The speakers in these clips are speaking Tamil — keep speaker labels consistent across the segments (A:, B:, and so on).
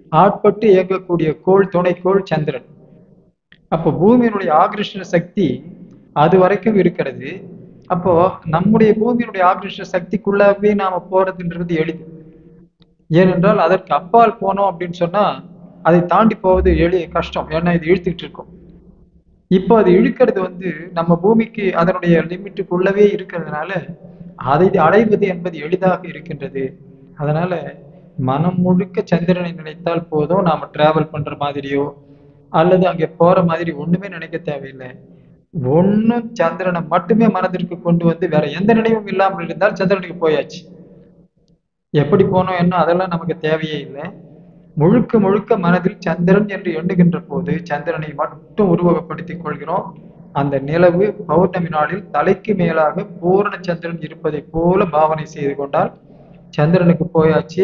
A: ஆட்பட்டு இயங்கக்கூடிய கோள் துணைக்கோள் சந்திரன் அப்போ பூமியினுடைய ஆகிருஷ்ண சக்தி அது வரைக்கும் இருக்கிறது அப்போ நம்முடைய பூமியினுடைய ஆகிருஷ்ண சக்திக்குள்ளவே நாம போறதுன்றது எளிது ஏனென்றால் அதற்கு அப்பால் போனோம் அப்படின்னு சொன்னா அதை தாண்டி போவது எளி கஷ்டம் ஏன்னா இது இழுத்துக்கிட்டு இருக்கும் இப்போ அது இழுக்கிறது வந்து நம்ம பூமிக்கு அதனுடைய லிமிட்டுக்குள்ளவே இருக்கிறதுனால அதை அடைவது என்பது எளிதாக இருக்கின்றது அதனால மனம் முழுக்க சந்திரனை நினைத்தால் போதும் நாம டிராவல் பண்ற மாதிரியோ அல்லது அங்கே போற மாதிரி ஒண்ணுமே நினைக்க தேவையில்லை ஒண்ணும் சந்திரனை மட்டுமே மனதிற்கு கொண்டு வந்து வேற எந்த நினைவும் இல்லாமல் இருந்தால் சந்திரனுக்கு போயாச்சு எப்படி போனோம் என்ன அதெல்லாம் நமக்கு தேவையே இல்லை முழுக்க முழுக்க மனதில் சந்திரன் என்று எண்ணுகின்ற போது சந்திரனை மட்டும் உருவகப்படுத்திக் கொள்கிறோம் அந்த நிலவு பௌர்ணமி நாளில் தலைக்கு மேலாக பூரண சந்திரன் இருப்பதை போல பாவனை செய்து கொண்டால் சந்திரனுக்கு போயாச்சு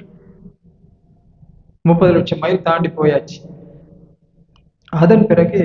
A: முப்பது லட்சம் மைல் தாண்டி போயாச்சு அதன் பிறகு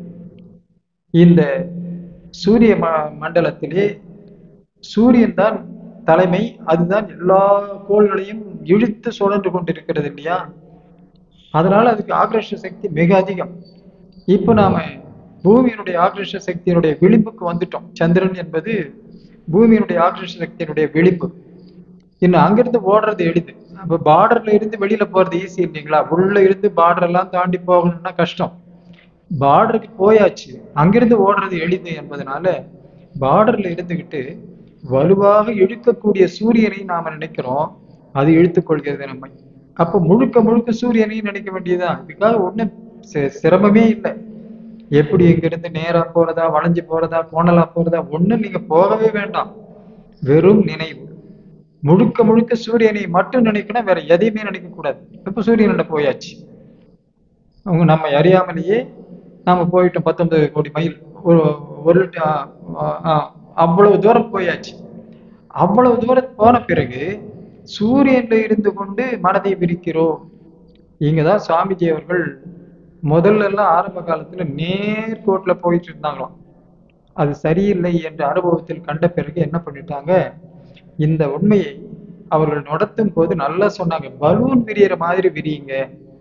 A: இந்த சூரிய ம மண்டலத்திலே சூரியன் தான் தலைமை அதுதான் எல்லா கோள்களையும் இழுத்து சுழன்று கொண்டிருக்கிறது இல்லையா அதனால அதுக்கு ஆக்ரோஷ சக்தி மிக அதிகம் இப்போ நாம பூமியினுடைய ஆக்ரோஷ சக்தியினுடைய விளிம்புக்கு வந்துட்டோம் சந்திரன் என்பது பூமியினுடைய ஆக்ரோஷ சக்தியினுடைய விளிம்பு இன்னும் அங்கிருந்து ஓடுறது எளிது அப்ப பார்டர்ல இருந்து வெளியில போறது ஈஸி இல்லைங்களா உள்ள இருந்து பார்டர் எல்லாம் தாண்டி போகணும்னா கஷ்டம் பார்டருக்கு போயாச்சு அங்கிருந்து ஓடுறது எளிது என்பதனால பார்டர்ல இருந்துகிட்டு வலுவாக இழுக்கக்கூடிய சூரியனை நாம நினைக்கிறோம் அது இழுத்துக் கொள்கிறது நம்மை அப்ப முழுக்க முழுக்க சூரியனையும் நினைக்க வேண்டியதுதான் இதுக்காக ஒண்ணும் சி- சிரமமே இல்லை எப்படி இங்கிருந்து நேரா போறதா வளைஞ்சு போறதா கோணலா போறதா ஒண்ணும் நீங்க போகவே வேண்டாம் வெறும் நினைவு முழுக்க முழுக்க சூரியனை மட்டும் நினைக்கணும் வேற எதையுமே நினைக்க கூடாது இப்ப சூரியனிட போயாச்சு அவங்க நம்ம அறியாமலேயே நாம போயிட்டோம் பத்தொன்பது கோடி மைல் ஒரு ஒரு ஆ, ஆ, அவ்வளவு தூரம் போயாச்சு அவ்வளவு தூரம் போன பிறகு சூரியன்ல இருந்து கொண்டு மனதை விரிக்கிறோம் இங்கதான் சுவாமிஜி அவர்கள் முதல்ல எல்லாம் ஆரம்ப காலத்துல நேர்கோட்டுல போயிட்டு இருந்தாங்களாம் அது சரியில்லை என்ற அனுபவத்தில் கண்ட பிறகு என்ன பண்ணிட்டாங்க இந்த உண்மையை அவர்கள் நடத்தும் போது நல்லா சொன்னாங்க பலூன் விரியற மாதிரி விரியுங்க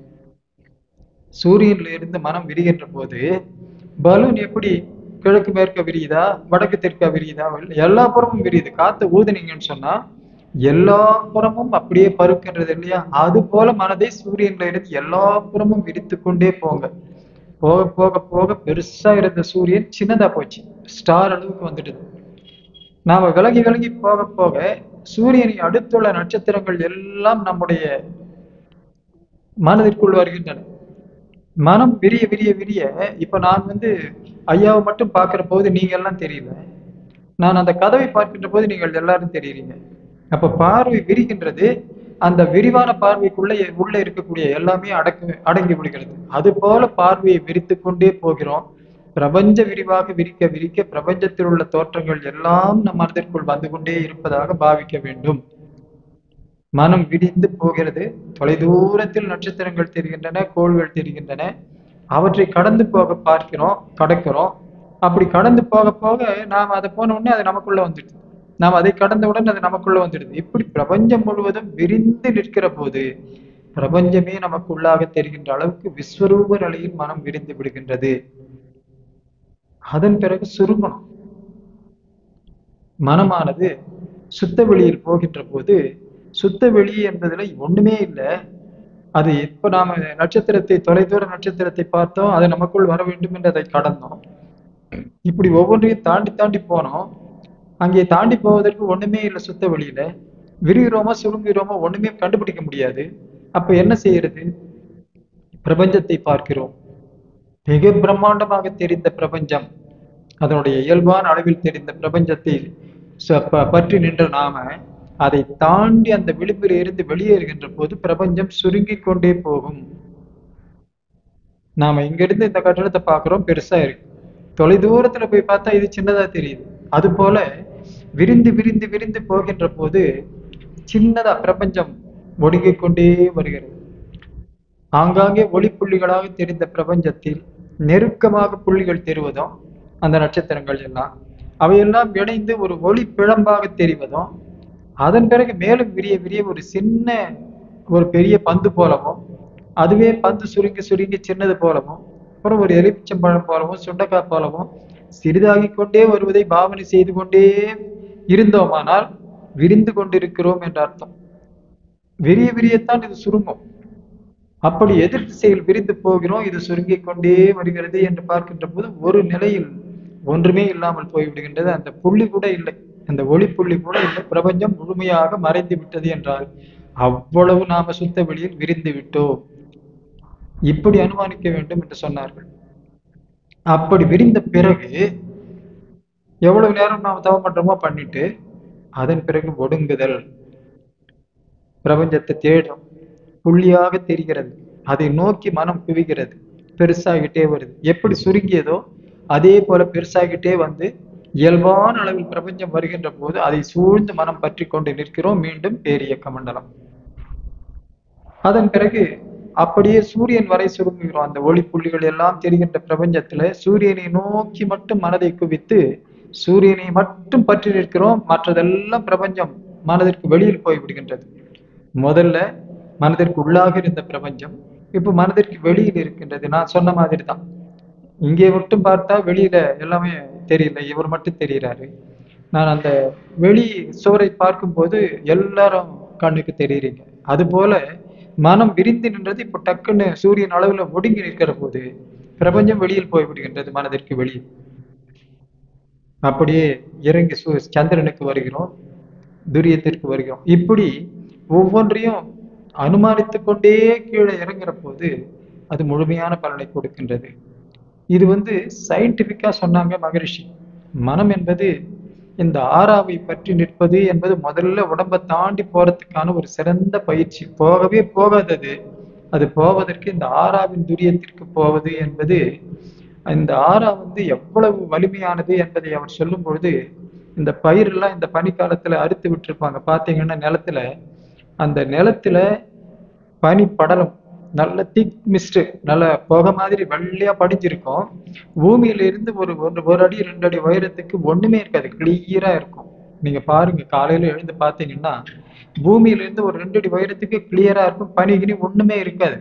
A: சூரியன்ல இருந்து மனம் விரிகின்ற போது பலூன் எப்படி கிழக்கு மேற்க விரியுதா வடக்கு தெற்கா விரியுதா இல்ல எல்லா புறமும் விரியுது காத்து ஊதுனீங்கன்னு சொன்னா எல்லா புறமும் அப்படியே பருக்கின்றது இல்லையா அது போல மனதை சூரியன்ல இருந்து எல்லா புறமும் விரித்து கொண்டே போங்க போக போக போக பெருசா இருந்த சூரியன் சின்னதா போச்சு ஸ்டார் அளவுக்கு வந்துடுது நாம விலகி விலகி போக போக சூரியனை அடுத்துள்ள நட்சத்திரங்கள் எல்லாம் நம்முடைய மனதிற்குள் வருகின்றன மனம் விரிய விரிய விரிய இப்ப நான் வந்து ஐயாவை மட்டும் பார்க்கிற போது நீங்க எல்லாம் தெரியல நான் அந்த கதவை பார்க்கின்ற போது நீங்கள் எல்லாரும் தெரியுறீங்க அப்ப பார்வை விரிகின்றது அந்த விரிவான பார்வைக்குள்ள உள்ள இருக்கக்கூடிய எல்லாமே அடக்கு அடங்கி விடுகிறது அது போல பார்வையை விரித்து கொண்டே போகிறோம் பிரபஞ்ச விரிவாக விரிக்க விரிக்க பிரபஞ்சத்தில் உள்ள தோற்றங்கள் எல்லாம் நம் மனதிற்குள் வந்து கொண்டே இருப்பதாக பாவிக்க வேண்டும் மனம் விரிந்து போகிறது தொலைதூரத்தில் நட்சத்திரங்கள் தெரிகின்றன கோள்கள் தெரிகின்றன அவற்றை கடந்து போக பார்க்கிறோம் கடக்கிறோம் அப்படி கடந்து போக போக நாம் அதை போன உடனே அது நமக்குள்ள வந்துடுது நாம் அதை கடந்தவுடன் அது நமக்குள்ள வந்துடுது இப்படி பிரபஞ்சம் முழுவதும் விரிந்து நிற்கிற போது பிரபஞ்சமே நமக்குள்ளாக தெரிகின்ற அளவுக்கு விஸ்வரூப நிலையில் மனம் விரிந்து விடுகின்றது அதன் பிறகு சுருங்கணும் மனமானது சுத்த வெளியில் போகின்ற போது சுத்த வெளி என்பதுல ஒண்ணுமே இல்லை அது இப்ப நாம நட்சத்திரத்தை தொலைதூர நட்சத்திரத்தை பார்த்தோம் அது நமக்குள் வர வேண்டும் என்று அதை கடந்தோம் இப்படி ஒவ்வொன்றையும் தாண்டி தாண்டி போனோம் அங்கே தாண்டி போவதற்கு ஒண்ணுமே இல்லை சுத்த வெளியில விரிகிறோமா சுருங்குகிறோமா ஒண்ணுமே கண்டுபிடிக்க முடியாது அப்ப என்ன செய்யறது பிரபஞ்சத்தை பார்க்கிறோம் மிக பிரம்மாண்டமாக தெரிந்த பிரபஞ்சம் அதனுடைய இயல்பான அளவில் தெரிந்த பிரபஞ்சத்தை ச- ப- பற்றி நின்ற நாம அதை தாண்டி அந்த விளிம்பில் இருந்து வெளியேறுகின்ற போது பிரபஞ்சம் சுருங்கிக் கொண்டே போகும் நாம இங்க இருந்து இந்த கட்டடத்தை பார்க்கிறோம் பெருசா இருக்கு தொலைதூரத்துல போய் பார்த்தா இது சின்னதா தெரியுது அது போல விரிந்து விரிந்து விரிந்து போகின்ற போது சின்னதா பிரபஞ்சம் ஒடுங்கிக் கொண்டே வருகிறது ஆங்காங்கே ஒளி புள்ளிகளாக தெரிந்த பிரபஞ்சத்தில் நெருக்கமாக புள்ளிகள் தெரிவதும் அந்த நட்சத்திரங்கள் எல்லாம் அவையெல்லாம் இணைந்து ஒரு ஒளி பிழம்பாக தெரிவதும் அதன் பிறகு மேலும் விரிய விரிய ஒரு சின்ன ஒரு பெரிய பந்து போலவும் அதுவே பந்து சுருங்கி சுருங்கி சின்னது போலவும் அப்புறம் ஒரு எலுமிச்சம்பழம் போலவும் சுண்டக்காய் போலவும் சிறிதாகி கொண்டே வருவதை பாவனை செய்து கொண்டே இருந்தோமானால் விரிந்து கொண்டிருக்கிறோம் என்ற அர்த்தம் விரிய விரியத்தான் இது சுருங்கும் அப்படி எதிர் திசையில் விரிந்து போகிறோம் இது சுருங்கிக் கொண்டே வருகிறது என்று பார்க்கின்ற போது ஒரு நிலையில் ஒன்றுமே இல்லாமல் போய்விடுகின்றது அந்த புள்ளி கூட இல்லை அந்த ஒளி புள்ளி கூட இல்லை பிரபஞ்சம் முழுமையாக மறைந்து விட்டது என்றால் அவ்வளவு நாம சுத்த வெளியில் விரிந்து விட்டோம் இப்படி அனுமானிக்க வேண்டும் என்று சொன்னார்கள் அப்படி விரிந்த பிறகு எவ்வளவு நேரம் நாம் தவம் பண்றோமோ பண்ணிட்டு அதன் பிறகு ஒடுங்குதல் பிரபஞ்சத்தை தேடும் புள்ளியாக தெரிகிறது அதை நோக்கி மனம் குவிகிறது பெருசாகிட்டே வருது எப்படி சுருங்கியதோ அதே போல பெருசாகிட்டே வந்து இயல்பான அளவில் பிரபஞ்சம் வருகின்ற போது அதை சூழ்ந்து மனம் பற்றி கொண்டு நிற்கிறோம் மீண்டும் பேரியக்க மண்டலம் அதன் பிறகு அப்படியே சூரியன் வரை சுருங்குகிறோம் அந்த ஒளி புள்ளிகள் எல்லாம் தெரிகின்ற பிரபஞ்சத்துல சூரியனை நோக்கி மட்டும் மனதை குவித்து சூரியனை மட்டும் பற்றி நிற்கிறோம் மற்றதெல்லாம் பிரபஞ்சம் மனதிற்கு வெளியில் போய் விடுகின்றது முதல்ல மனதிற்கு உள்ளாக இருந்த பிரபஞ்சம் இப்போ மனதிற்கு வெளியில் இருக்கின்றது நான் சொன்ன மாதிரி தான் இங்கே மட்டும் பார்த்தா வெளியில எல்லாமே தெரியல இவர் மட்டும் தெரிகிறாரு நான் அந்த வெளி சுவரை பார்க்கும்போது எல்லாரும் கண்ணுக்கு தெரியுறீங்க அது போல மனம் விரிந்து நின்றது இப்போ டக்குன்னு சூரியன் அளவுல ஒடுங்கி நிற்கிற போது பிரபஞ்சம் வெளியில் போய் விடுகின்றது மனதிற்கு வெளியில் அப்படியே இறங்கி சு சந்திரனுக்கு வருகிறோம் துரியத்திற்கு வருகிறோம் இப்படி ஒவ்வொன்றையும் அனுமானித்து கொண்டே கீழே இறங்குற போது அது முழுமையான பலனை கொடுக்கின்றது இது வந்து சயின்டிபிக்கா சொன்னாங்க மகரிஷி மனம் என்பது இந்த ஆறாவை பற்றி நிற்பது என்பது முதல்ல உடம்பை தாண்டி போறதுக்கான ஒரு சிறந்த பயிற்சி போகவே போகாதது அது போவதற்கு இந்த ஆறாவின் துரியத்திற்கு போவது என்பது இந்த ஆறா வந்து எவ்வளவு வலிமையானது என்பதை அவர் சொல்லும் பொழுது இந்த பயிரெல்லாம் இந்த பனிக்காலத்துல அறுத்து விட்டுருப்பாங்க பாத்தீங்கன்னா நிலத்துல அந்த நிலத்துல பனி படலம் நல்ல திக் மிஸ்ட் நல்ல புகை மாதிரி வெள்ளையா படிஞ்சிருக்கும் பூமியில இருந்து ஒரு ஒரு ஒரு அடி ரெண்டு அடி உயரத்துக்கு ஒண்ணுமே இருக்காது கிளியரா இருக்கும் நீங்க பாருங்க காலையில எழுந்து பாத்தீங்கன்னா பூமியில இருந்து ஒரு ரெண்டு அடி உயரத்துக்கு கிளியரா இருக்கும் பனி கினி ஒண்ணுமே இருக்காது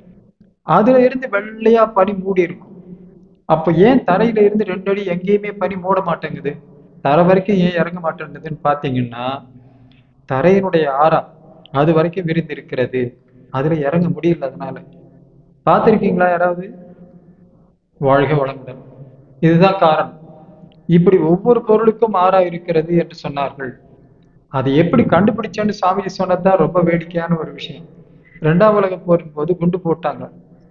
A: அதுல இருந்து வெள்ளையா பனி மூடி இருக்கும் அப்ப ஏன் தரையில இருந்து ரெண்டு அடி எங்கேயுமே பனி மூட மாட்டேங்குது தரை வரைக்கும் ஏன் இறங்க மாட்டேங்குதுன்னு பாத்தீங்கன்னா தரையினுடைய ஆறா அது வரைக்கும் விரிந்து இருக்கிறது அதுல இறங்க முடியல அதனால பார்த்திருக்கீங்களா யாராவது வாழ்க வளமுடன் இதுதான் காரணம் இப்படி ஒவ்வொரு பொருளுக்கும் ஆறா இருக்கிறது என்று சொன்னார்கள் அதை எப்படி கண்டுபிடிச்சேன்னு சாமிஜி சொன்னதுதான் ரொம்ப வேடிக்கையான ஒரு விஷயம் இரண்டாம் உலக போரின் போது குண்டு போட்டாங்க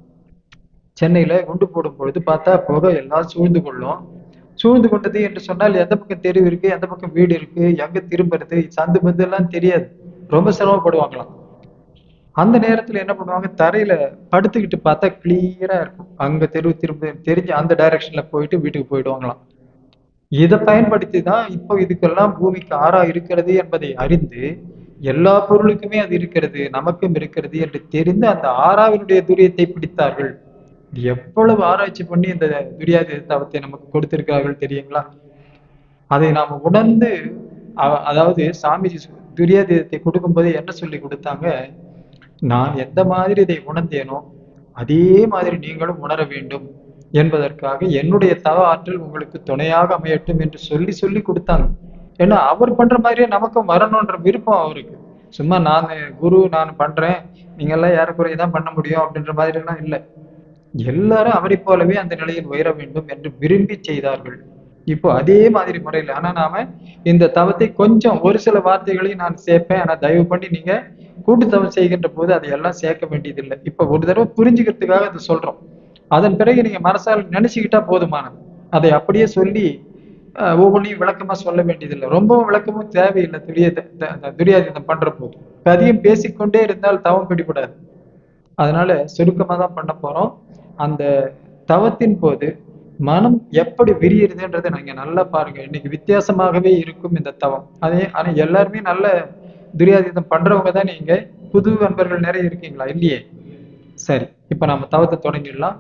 A: சென்னையில குண்டு போடும் பொழுது பார்த்தா புகை எல்லாம் சூழ்ந்து கொள்ளும் சூழ்ந்து கொண்டது என்று சொன்னால் எந்த பக்கம் தெருவு இருக்கு எந்த பக்கம் வீடு இருக்கு எங்க திரும்புறது சந்து பந்து எல்லாம் தெரியாது ரொம்ப சிரமப்படுவாங்களாம் அந்த நேரத்துல என்ன பண்ணுவாங்க தரையில படுத்துக்கிட்டு பார்த்தா கிளியரா இருக்கும் அங்க தெருவு திரும்ப தெரிஞ்சு அந்த டைரக்ஷன்ல போயிட்டு வீட்டுக்கு போயிடுவாங்களாம் இதை பயன்படுத்தி தான் இப்போ இதுக்கெல்லாம் பூமிக்கு ஆறா இருக்கிறது என்பதை அறிந்து எல்லா பொருளுக்குமே அது இருக்கிறது நமக்கும் இருக்கிறது என்று தெரிந்து அந்த ஆறாவினுடைய துரியத்தை பிடித்தார்கள் இது எவ்வளவு ஆராய்ச்சி பண்ணி இந்த துரியாதி தவத்தை நமக்கு கொடுத்திருக்கிறார்கள் தெரியுங்களா அதை நாம் உணர்ந்து அ- அதாவது சாமிஜி துரியாதீதத்தை கொடுக்கும்போது என்ன சொல்லி கொடுத்தாங்க நான் எந்த மாதிரி இதை உணர்ந்தேனோ அதே மாதிரி நீங்களும் உணர வேண்டும் என்பதற்காக என்னுடைய தவ ஆற்றல் உங்களுக்கு துணையாக அமையட்டும் என்று சொல்லி சொல்லி கொடுத்தாங்க ஏன்னா அவர் பண்ற மாதிரியே நமக்கும் வரணுன்ற விருப்பம் அவருக்கு சும்மா நான் குரு நான் பண்றேன் நீங்க எல்லாம் ஏறக்குறைய தான் பண்ண முடியும் அப்படின்ற மாதிரி எல்லாம் இல்லை எல்லாரும் அவரை போலவே அந்த நிலையில் உயர வேண்டும் என்று விரும்பி செய்தார்கள் இப்போ அதே மாதிரி முறையில் ஆனா நாம இந்த தவத்தை கொஞ்சம் ஒரு சில வார்த்தைகளை நான் சேர்ப்பேன் ஆனா தயவு பண்ணி நீங்க கூட்டுத்தவம் செய்கின்ற போது அதையெல்லாம் சேர்க்க வேண்டியதில்லை இப்ப ஒரு தடவை புரிஞ்சுக்கிறதுக்காக அதை சொல்றோம் அதன் பிறகு நீங்க மனசால் நினைச்சுக்கிட்டா போதுமானது அதை அப்படியே சொல்லி அஹ், ஒவ்வொன்றையும் விளக்கமா சொல்ல வேண்டியதில்லை ரொம்பவும் விளக்கமும் தேவையில்லை துரிய துரியாதீதம் பண்ற போது அதையும் பேசிக்கொண்டே இருந்தால் தவம் பிடிபடாது அதனால சுருக்கமா தான் பண்ண போறோம் அந்த தவத்தின் போது மனம் எப்படி விரியுறதுன்றதை நீங்க நல்லா பாருங்க இன்னைக்கு வித்தியாசமாகவே இருக்கும் இந்த தவம் அதே ஆனா எல்லாருமே நல்ல துரியாதீதம் பண்றவங்க தான் நீங்க புது நண்பர்கள் நிறைய இருக்கீங்களா இல்லையே சரி இப்ப நம்ம தவத்தை தொடங்கிடலாம்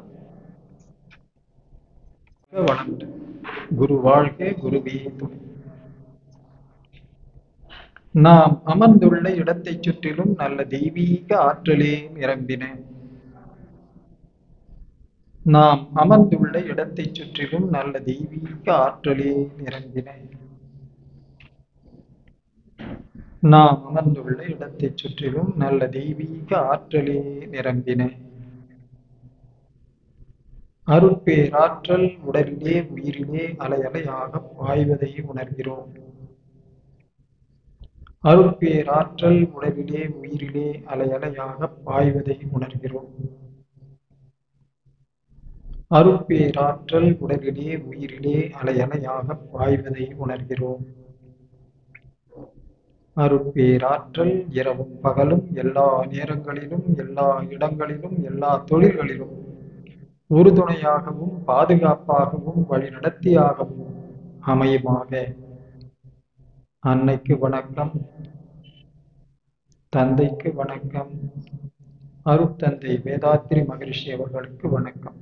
A: வணக்கம் குரு வாழ்க குருவே துணை நாம் அமர்ந்துள்ள இடத்தைச் சுற்றிலும் நல்ல தெய்வீக ஆற்றலே நிரம்பின நாம் அமர்ந்துள்ள இடத்தைச் சுற்றிலும் நல்ல தெய்வீக ஆற்றலே நிரம்பின நாம் அமர்ந்துள்ள இடத்தைச் சுற்றிலும் நல்ல தெய்வீக ஆற்றலே நிரம்பின அருட்பேராற்றல் உடலிலே உயிரிலே அலையலையாக பாய்வதை உணர்கிறோம் அருட்பேராற்றல் உடலிலே உயிரிலே அலையலையாக பாய்வதை உணர்கிறோம் அருட்பேராற்றல் உடலிலே உயிரிலே அலையலையாக பாய்வதை உணர்கிறோம் அருட்பேராற்றல் இரவும் பகலும் எல்லா நேரங்களிலும் எல்லா இடங்களிலும் எல்லா தொழில்களிலும் உறுதுணையாகவும் பாதுகாப்பாகவும் வழிநடத்தியாகவும் அமையுமாக அன்னைக்கு வணக்கம் தந்தைக்கு வணக்கம் அருட்தந்தை வேதாத்திரி மகரிஷி அவர்களுக்கு வணக்கம்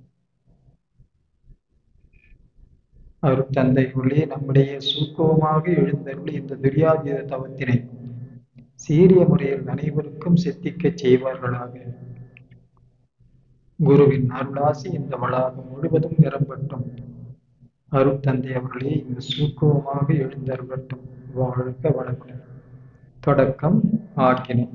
A: அருட்தந்தை உள்ளே நம்முடைய சூக்குவமாக எழுந்தருளி இந்த துரியாதீத தவத்தினை சீரிய முறையில் அனைவருக்கும் சித்திக்கச் செய்வார்களாக குருவின் அருளாசி இந்த வளாகம் முழுவதும் நிரம்பட்டும் அருட்தந்தை அவர்களே இந்த சூக்குவமாக எழுந்தருளட்டும் வாழ்க வளமுடன் தொடக்கம் ஆக்கினை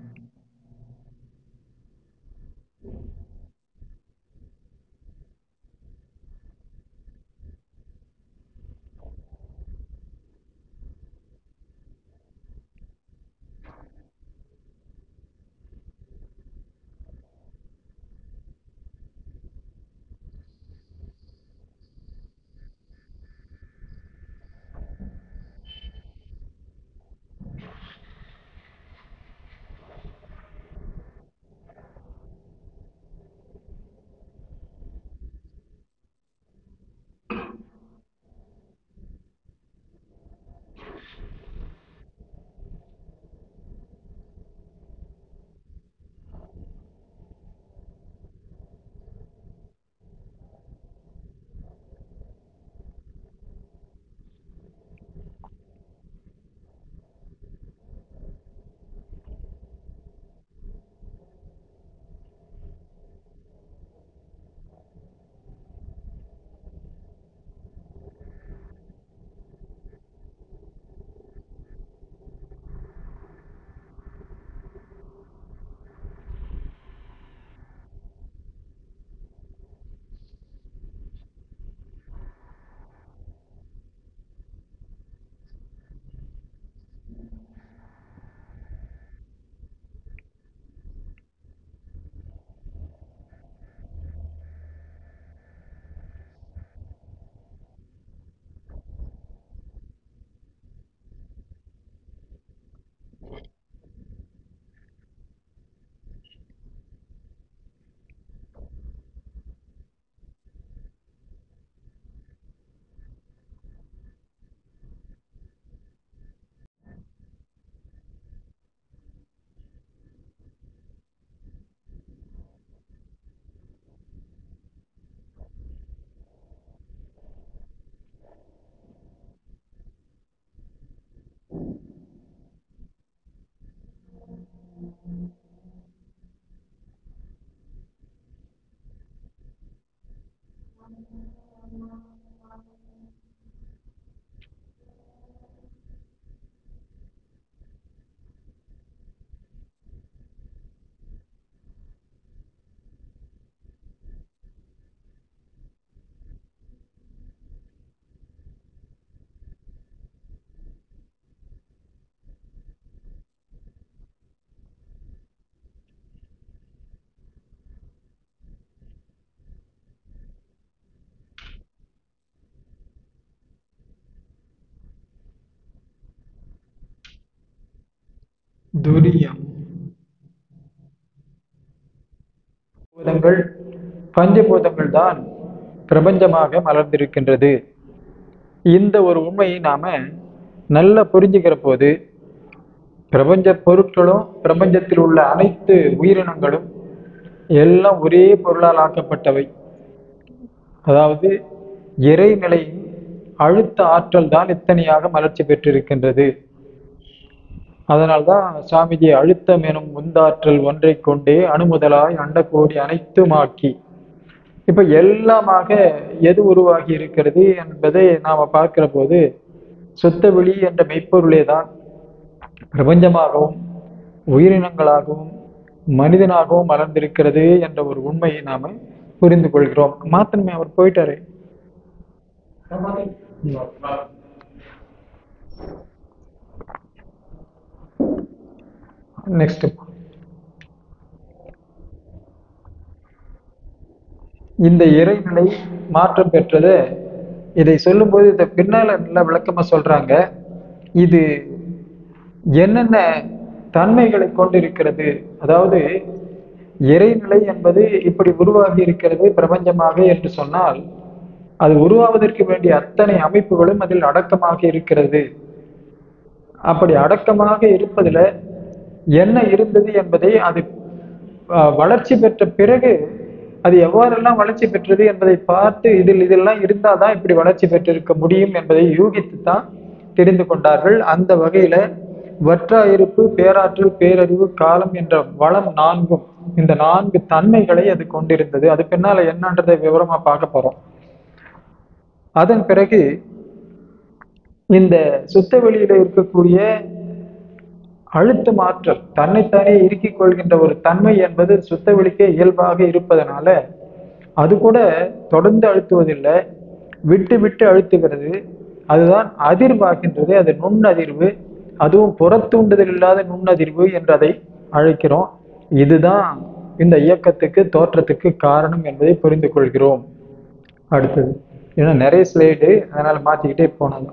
A: துரியம் பூதங்கள் பஞ்சபூதங்கள் தான் பிரபஞ்சமாக மலர்ந்திருக்கின்றது இந்த ஒரு உண்மையை நாம நல்லா புரிஞ்சுக்கிற போது பிரபஞ்ச பொருட்களும் பிரபஞ்சத்தில் உள்ள அனைத்து உயிரினங்களும் எல்லாம் ஒரே பொருளால் ஆக்கப்பட்டவை அதாவது இறைநிலையின் அழுத்த ஆற்றல் தான் இத்தனையாக மலர்ச்சி பெற்றிருக்கின்றது அதனால்தான் சாமிஜி அழுத்தம் எனும் உந்தாற்றல் ஒன்றை கொண்டே அணுமுதலாய் அண்டகோடி அனைத்துமாக்கி இப்ப எல்லாமாக எது உருவாகி இருக்கிறது என்பதை நாம பார்க்கிற போது சுத்த வெளி என்ற மெய்ப்பொருளே தான் பிரபஞ்சமாகவும் உயிரினங்களாகவும் மனிதனாகவும் மலர்ந்திருக்கிறது என்ற ஒரு உண்மையை நாம புரிந்து கொள்கிறோம் மாத்தனமே அவர் போயிட்டாரு நெக்ஸ்ட் இந்த இறைநிலை மாற்றம் பெற்றது இதை சொல்லும்போது இதை பின்னால நல்ல விளக்கமா சொல்றாங்க இது என்னென்ன தன்மைகளை கொண்டிருக்கிறது அதாவது இறைநிலை என்பது இப்படி உருவாகி இருக்கிறது பிரபஞ்சமாக என்று சொன்னால் அது உருவாவதற்கு வேண்டிய அத்தனை அமைப்புகளும் அதில் அடக்கமாக இருக்கிறது அப்படி அடக்கமாக இருப்பதுல என்ன இருந்தது என்பதை அது அஹ், வளர்ச்சி பெற்ற பிறகு அது எவ்வாறெல்லாம் வளர்ச்சி பெற்றது என்பதை பார்த்து இதில் இதெல்லாம் இருந்தாதான் இப்படி வளர்ச்சி பெற்றிருக்க முடியும் என்பதை யூகித்து தான் தெரிந்து கொண்டார்கள் அந்த வகையில வற்றாயிருப்பு பேராற்றல் பேரறிவு காலம் என்ற வளம் நான்கும் இந்த நான்கு தன்மைகளை அது கொண்டிருந்தது அது பின்னால என்னன்றதை விவரமா பார்க்க போறோம் அதன் பிறகு இந்த சுத்த வெளியில இருக்கக்கூடிய அழுத்த மாற்றல் தன்னைத்தானே இறுக்கிக் கொள்கின்ற ஒரு தன்மை என்பது சுத்த வெளிக்கே இயல்பாக இருப்பதனால அது கூட தொடர்ந்து அழுத்துவதில்லை விட்டு விட்டு அழுத்துகிறது அதுதான் அதிர்வாகின்றது அது நுண்ணதிர்வு அதுவும் புறத்தூண்டுதல் இல்லாத நுண்ணதிர்வு என்று அதை அழைக்கிறோம் இதுதான் இந்த இயக்கத்துக்கு தோற்றத்துக்கு காரணம் என்பதை புரிந்து கொள்கிறோம் அடுத்தது ஏன்னா நிறைய ஸ்லைடு அதனால மாத்திக்கிட்டே போனது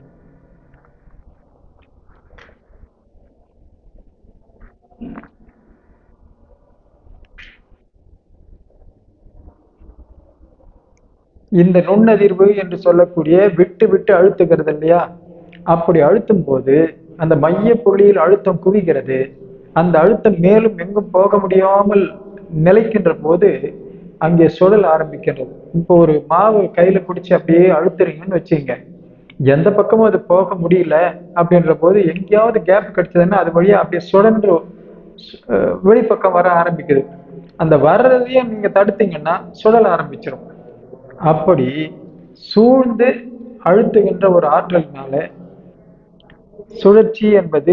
A: இந்த நுண்ணதிர்வு என்று சொல்லக்கூடிய விட்டு விட்டு அழுத்துகிறது இல்லையா அப்படி அழுத்தும் போது அந்த மைய புள்ளியில் அழுத்தம் குவிகிறது அந்த அழுத்தம் மேலும் எங்கும் போக முடியாமல் நிலைக்கின்ற போது அங்கே சுழல் ஆரம்பிக்கின்றது இப்போ ஒரு மாவு கையில பிடிச்சி அப்படியே அழுத்துறீங்கன்னு வச்சுங்க எந்த பக்கமும் அது போக முடியல அப்படின்ற போது எங்கேயாவது கேப் கிடைச்சதுன்னா அது வழியா அப்படியே சுழன்று அஹ், வெளிப்பக்கம் வர ஆரம்பிக்குது அந்த வர்றதையும் நீங்க தடுத்தீங்கன்னா சுழல ஆரம்பிச்சிடும் அப்படி சூழ்ந்து அழுத்துகின்ற ஒரு ஆற்றலினால சுழற்சி என்பது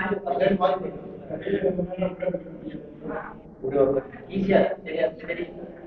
B: ஈஸியா தெரியாது தெரியும்